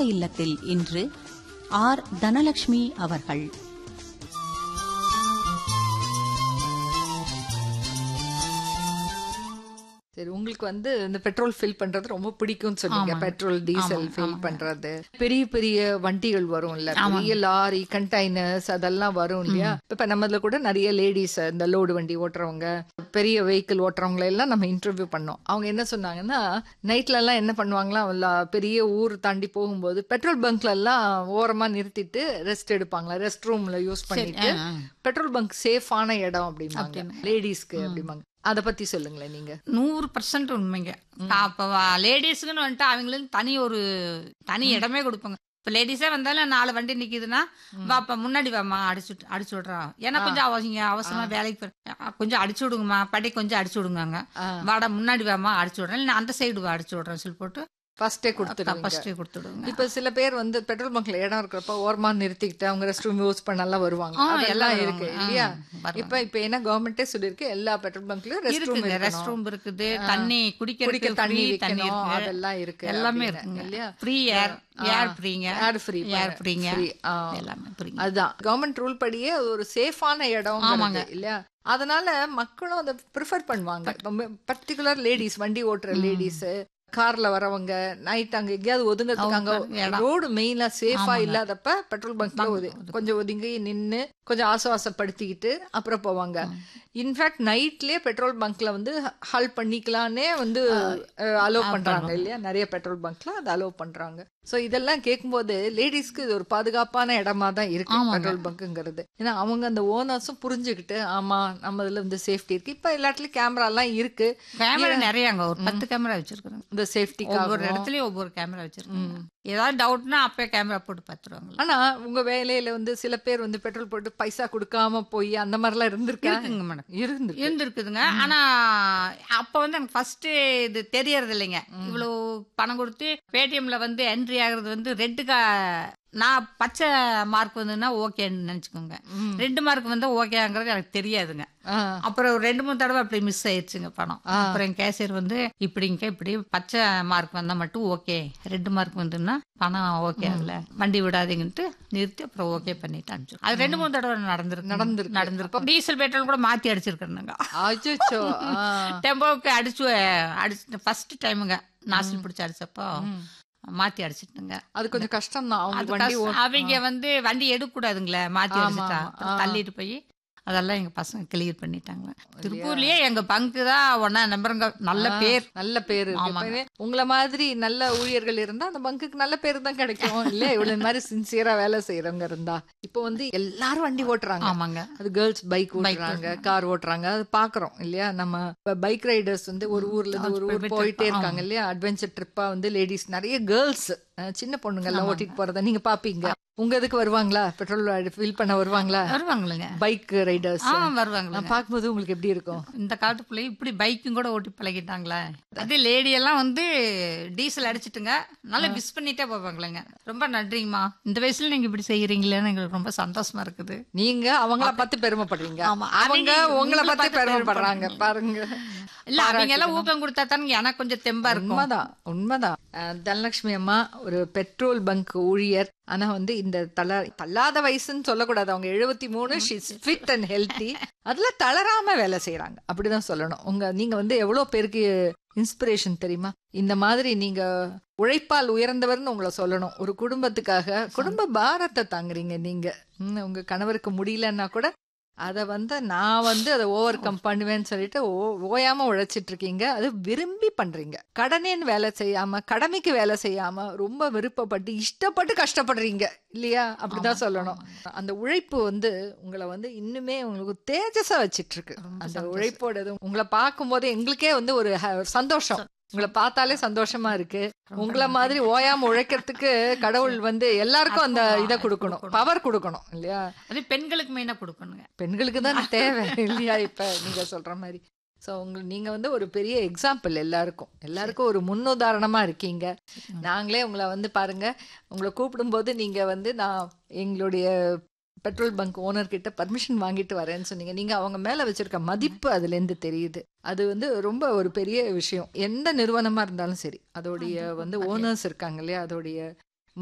இல்லத்தில் இன்று ஆர் தனலட்சுமி அவர்கள் சரி உங்களுக்கு வந்து இந்த பெட்ரோல் ஃபில் பண்றது ரொம்ப பிடிக்கும்னு சொன்னீங்க பெட்ரோல் டீசல் ஃபில் பண்றது பெரிய பெரிய வண்டிகள் வரும் இல்ல பெரிய லாரி கண்டெய்னர்ஸ் அதெல்லாம் வரும் இல்லையா இப்ப நம்மதுல கூட நிறைய லேடிஸ் இந்த லோடு வண்டி ஓட்டுறவங்க பெரிய வெஹிக்கிள் ஓட்டுறவங்களை எல்லாம் நம்ம இன்டர்வியூ பண்ணோம் அவங்க என்ன சொன்னாங்கன்னா நைட்ல எல்லாம் என்ன பண்ணுவாங்களா எல்லா பெரிய ஊர் தாண்டி போகும்போது பெட்ரோல் பங்க்ல எல்லாம் ஓரமா நிறுத்திட்டு ரெஸ்ட் எடுப்பாங்களா ரெஸ்ட் ரூம்ல யூஸ் பண்ணிட்டு பெட்ரோல் பங்க் சேஃபான இடம் அப்படிம்பாங்க லேடிஸ்க்கு அப்படிம்பாங்க அத பத்தி சொல்லுங்களேன் நீங்க நூறு பர்சன்ட் உண்மைங்க அப்போ லேடிஸுக்குன்னு வந்துட்டு அவங்களுக்கு தனி ஒரு தனி இடமே கொடுப்பாங்க இப்போ லேடிஸே வந்தாலும் நாலு வண்டி நிக்குதுன்னா வா அப்ப முன்னாடி வாம்மா அடிச்சு அடிச்சு விட்றோம் ஏன்னா கொஞ்சம் அவசியம் அவசரமா வேலைக்கு போற- கொஞ்சம் அடிச்சு விடுங்கம்மா படி கொஞ்சம் அடிச்சு விடுங்க வாடா முன்னாடி வாம்மா அடிச்சு விடுறேன் இல்லை அந்த சைடு வா அடிச்சு விடுறேன் சொல்லி போட்டு ஃபர்ஸ்டே கொடுத்துருவீங்க ஃபர்ஸ்டே கொடுத்துடுங்க இப்ப சில பேர் வந்து பெட்ரோல் பங்க்ல இடம் இருக்கிறப்ப ஓரமா நிறுத்திக்கிட்டு அவங்க ரெஸ்ட் ரூம் யூஸ் பண்ணலாம் வருவாங்க ஆ, அதெல்லாம் எல்லாம் இருக்கு வருவாங்க. இல்லையா ஆ, வருவாங்க. இப்ப இப்ப என்ன கவர்மெண்டே சொல்லிருக்கு எல்லா பெட்ரோல் பங்க்லயும் ரெஸ்ட் ரூம் இருக்குங்க ரெஸ்ட் ரூம் இருக்குது தண்ணி குடிக்க குடிக்கிறதுக்கு தண்ணி free தண்ணி வைக்கணும் இருக்கு அதெல்லாம் இருக்கு எல்லாமே அப்படின்னு, இருக்குங்க இல்லையா ஃப்ரீ ஏர் ஏர் ஃப்ரீங்க ஏர் ஃப்ரீ ஏர் ஃப்ரீங்க ஃப்ரீ எல்லாமே ஃப்ரீங்க அதுதான் கவர்மெண்ட் ரூல் படியே அது ஒரு சேஃபான இடம் ஆமாங்க. இல்லையா அதனால மக்களும் அதை ப்ரிஃபர் பண்ணுவாங்க பர்டிகுலர் லேடிஸ் வண்டி ஓட்டுற லேடிஸ் கார்ல வரவங்க நைட் அங்க எங்கேயாவது ஒதுங்கிறதுக்கு அங்க இடம். ரோடு மெயினா சேஃபா இல்லாதப்ப பெட்ரோல் பங்க்ல கொஞ்சம் ஒதுங்கி நின்னு கொஞ்சம் ஆசுவாசப்படுத்திக்கிட்டு அப்புறம் போவாங்க இன்ஃபேக்ட் நைட்லயே பெட்ரோல் பங்க்ல வந்து ஹால் பண்ணிக்கலான்னே வந்து அலோவ் பண்றாங்க இல்லையா நிறைய பெட்ரோல் பங்க்ல அதை அலோவ் பண்றாங்க சோ இதெல்லாம் கேட்கும்போது லேடிஸ்க்கு இது ஒரு பாதுகாப்பான இடமா தான் இருக்கு பெட்ரோல் பங்க்குங்கிறது ஏன்னா அவங்க அந்த ஓனர்ஸும் புரிஞ்சுக்கிட்டு ஆமா நம்ம இதுல வந்து சேஃப்டி இருக்கு இப்ப எல்லா இடத்துலயும் கேமரா எல்லாம் இருக்கு கேமரா நிறையங்க ஒரு பத்து கேமரா வச்சிருக்காங்க இந்த சேஃப்டிக்காக ஒவ்வொரு இடத்துலயும் ஒவ்வொரு கேமரா வச்சிருக்காங்க ஏதாவது டவுட்னா அப்பயே கேமரா போட்டு பார்த்துருவாங்க ஆனா உங்க வேலையில வந்து சில பேர் வந்து பெட்ரோல் போட்டு பைசா கொடுக்காம போய் அந்த மாதிரிலாம் இருந்திருக்கா இருக்குங்க மேடம் இருந்து இருந்திருக்குதுங்க ஆனா அப்ப வந்து எனக்கு ஃபர்ஸ்ட் இது தெரியறது இல்லைங்க இவ்வளவு பணம் கொடுத்து பேடிஎம்ல வந்து என்ட்ரி ஆகுறது வந்து ரெட்டுக்கா நான் பச்சை மார்க் வந்துன்னா ஓகேன்னு நினைச்சுக்கோங்க ரெண்டு மார்க் வந்தா ஓகேங்கிறது எனக்கு தெரியாதுங்க அப்புறம் ஒரு ரெண்டு மூணு தடவை அப்படி மிஸ் ஆயிடுச்சுங்க பணம் அப்புறம் என் கேசியர் வந்து இப்படிங்க இப்படி பச்சை மார்க் வந்தா மட்டும் ஓகே ரெண்டு மார்க் வந்துன்னா பணம் ஓகே ஆகல வண்டி விடாதீங்கன்ட்டு நிறுத்தி அப்புறம் ஓகே பண்ணிட்டு அனுப்பிச்சு அது ரெண்டு மூணு தடவை நடந்திருக்கு நடந்திருக்கு. நடந்திருக்கு டீசல் பெட்ரோல் கூட மாத்தி அடிச்சிருக்கிறேங்க அச்சோ டெம்போவுக்கு அடிச்சு அடிச்சு ஃபர்ஸ்ட் டைமுங்க நாசில் பிடிச்சி அடிச்சப்போ மாத்தி அடிச்சிட்டுங்க அது கொஞ்சம் கஷ்டம் தான் அவங்க அது வண்டி கஷ்டம். அவங்க வந்து வண்டி எடுக்க கூடாதுங்களே மாத்தி அடிச்சிட்டா அப்புறம் தள்ளிட்டு போய் அதெல்லாம் எங்க பசங்க கிளியர் பண்ணிட்டாங்க திருப்பூர்லயே எங்க பங்கு தான் ஒன்னா நம்பருங்க நல்ல பேர் நல்ல பேர் இருக்கு எப்பவுமே உங்களை மாதிரி நல்ல ஊழியர்கள் இருந்தா அந்த பங்குக்கு நல்ல பேர் தான் கிடைக்கும் இல்ல இவ்வளவு மாதிரி சின்சியரா வேலை செய்யறவங்க இருந்தா இப்போ வந்து எல்லாரும் வண்டி ஓட்டுறாங்க ஆமாங்க அது கேர்ள்ஸ் பைக் ஓட்டுறாங்க கார் ஓட்டுறாங்க அது பாக்குறோம் இல்லையா நம்ம பைக் ரைடர்ஸ் வந்து ஒரு ஊர்ல இருந்து ஒரு ஊர் போயிட்டே இருக்காங்க இல்லையா அட்வென்ச்சர் ட்ரிப்பா வந்து லேடிஸ் நிறைய கேர்ள்ஸ் சின்ன பொண்ணுங்க எல்லாம் ஓட்டிட்டு போறத நீங்க பாப்பீங்க உங்க இதுக்கு வருவாங்களா பெட்ரோல் ஃபில் பண்ண வருவாங்களா வருவாங்களுங்க பைக் ரைடர்ஸ் ஆ வருவாங்களே நான் பார்க்கும்போது உங்களுக்கு எப்படி இருக்கும் இந்த காலத்து பிள்ளை இப்படி பைக்கும் கூட ஓட்டி பழகிட்டாங்களே அது லேடி எல்லாம் வந்து டீசல் அடிச்சிட்டுங்க நல்லா மிஸ் பண்ணிட்டே போவாங்களேங்க ரொம்ப நன்றிங்கம்மா இந்த வயசுல நீங்க இப்படி செய்யறீங்களேன்னு எங்களுக்கு ரொம்ப சந்தோஷமா இருக்குது நீங்க அவங்கள பார்த்து பெருமைப்படுறீங்க ஆமா. அவங்க அவங்க உங்களை உங்களை பார்த்து பார்த்து பெருமைப்படுறாங்க பாருங்க இல்ல அவங்க எல்லாம் ஊக்கம் கொடுத்தா தானுங்க எனக்கு கொஞ்சம் தெம்பா இருக்கும் உண்மைதான் உண்மைதான் அஹ், தனலட்சுமி அம்மா ஒரு பெட்ரோல் பங்க் ஊழியர் ஆனா வந்து இந்த தள தள்ளாத வயசுன்னு சொல்லக்கூடாது அவங்க எழுபத்தி மூணு ஷீஸ் ஃபிட் அண்ட் ஹெல்த்தி அதுல தளராம வேலை செய்யறாங்க அப்படிதான் சொல்லணும் உங்க நீங்க வந்து எவ்வளவு பேருக்கு இன்ஸ்பிரேஷன் தெரியுமா இந்த மாதிரி நீங்க உழைப்பால் உயர்ந்தவர்னு உங்களை சொல்லணும் ஒரு குடும்பத்துக்காக குடும்ப பாரத்தை தாங்குறீங்க நீங்க ம், உங்க கணவருக்கு முடியலன்னா கூட அதை வந்து நான் வந்து அதை ஓவர் கம் பண்ணுவேன்னு சொல்லிட்டு ஓ- ஓயாம உழைச்சிட்டு இருக்கீங்க அது விரும்பி பண்றீங்க கடனேன்னு வேலை செய்யாம கடமைக்கு வேலை செய்யாம ரொம்ப விருப்பப்பட்டு இஷ்டப்பட்டு கஷ்டப்படுறீங்க இல்லையா அப்படிதான் சொல்லணும் அந்த உழைப்பு வந்து உங்களை வந்து இன்னுமே உங்களுக்கு தேஜஸா வச்சிட்டு இருக்கு அந்த உழைப்போட இது உங்களை பார்க்கும்போது எங்களுக்கே வந்து ஒரு ஹ- சந்தோஷம் உங்களை பார்த்தாலே சந்தோஷமா இருக்கு உங்களை மாதிரி ஓயாம உழைக்கிறதுக்கு கடவுள் வந்து எல்லாருக்கும் அந்த இதை கொடுக்கணும் பவர் கொடுக்கணும் இல்லையா அது பெண்களுக்கு மெயினா கொடுக்கணுங்க பெண்களுக்கு தான் தேவை இல்லையா இப்ப நீங்க சொல்ற மாதிரி ஸோ உங்க நீங்க வந்து ஒரு பெரிய எக்ஸாம்பிள் எல்லாருக்கும் எல்லாருக்கும் ஒரு முன்னுதாரணமா இருக்கீங்க நாங்களே உங்களை வந்து பாருங்க உங்களை கூப்பிடும்போது நீங்க வந்து நான் எங்களுடைய பெட்ரோல் பங்க் ஓனர் கிட்ட பர்மிஷன் வாங்கிட்டு வரேன்னு சொன்னீங்க நீங்க அவங்க மேல வச்சிருக்க மதிப்பு அதுல இருந்து தெரியுது அது வந்து ரொம்ப ஒரு பெரிய விஷயம் எந்த நிறுவனமா இருந்தாலும் சரி அதோடைய வந்து ஓனர்ஸ் இருக்காங்க இல்லையா அதோடைய